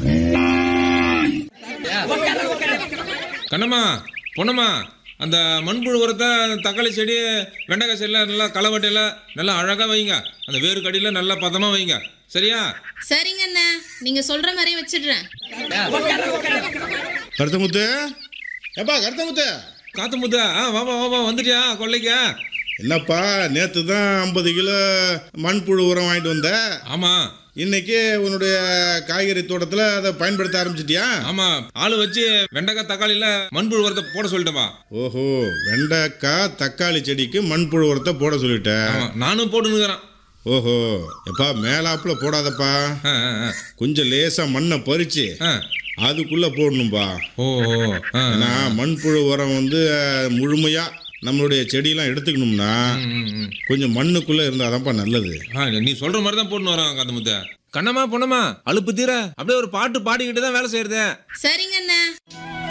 கண்ணம்மா பொண்ணம்மா அந்த மண்புழு உரத்தை தக்காளி செடி வெண்டைக்காய் செடியில் நல்லா களவட்டையில் நல்லா அழகாக வைங்க அந்த வேறு கடியில் நல்லா பதமாக வைங்க சரியா சரிங்க அண்ணா நீங்க சொல்ற மாதிரி வச்சிடுறேன் கருத்தமுத்து ஏப்பா கருத்தமுத்து காத்து முத்தா ஆ வாப்பா வாப்பா வந்துட்டியா கொள்ளைக்கா என்னப்பா நேற்று தான் ஐம்பது கிலோ மண்புழு உரம் வாங்கிட்டு வந்த ஆமாம் இன்னைக்கு உன்னுடைய காய்கறி தோட்டத்தில் அதை பயன்படுத்த ஆரம்பிச்சிட்டியா ஆமாம் ஆள் வச்சு வெண்டைக்காய் தக்காளியில் மண்புழு உரத்தை போட சொல்லிட்டேன்பா ஓஹோ வெண்டைக்காய் தக்காளி செடிக்கு மண்புழு உரத்தை போட சொல்லிட்டேன் ஆமாம் நானும் போட்டுன்னுக்குறேன் ஓஹோ எப்பா மேலாப்புல போடாதப்பா ஆ ஆ ஆ. கொஞ்சம் லேசா மண்ணை பறிச்சு ஆ அதுக்குள்ள போடணும்பா ஓ ஓ ஆ ஏன்னா மண்புழு உரம் வந்து அஹ், முழுமையா நம்மளுடைய செடியெல்லாம் எடுத்துக்கணும்னா ம், ம், ம். கொஞ்சம் மண்ணுக்குள்ள இருந்தாதான்ப்பா நல்லது ஆ, நீ சொல்ற மாதிரி தான் போட்டுன்னு வரான் காத்து முத்த கண்ணம்மா பொண்ணம்மா அலுப்பு தீர அப்படியே ஒரு பாட்டு பாடிக்கிட்டு தான் வேலை செய்யறது சரிங்க அண்ணா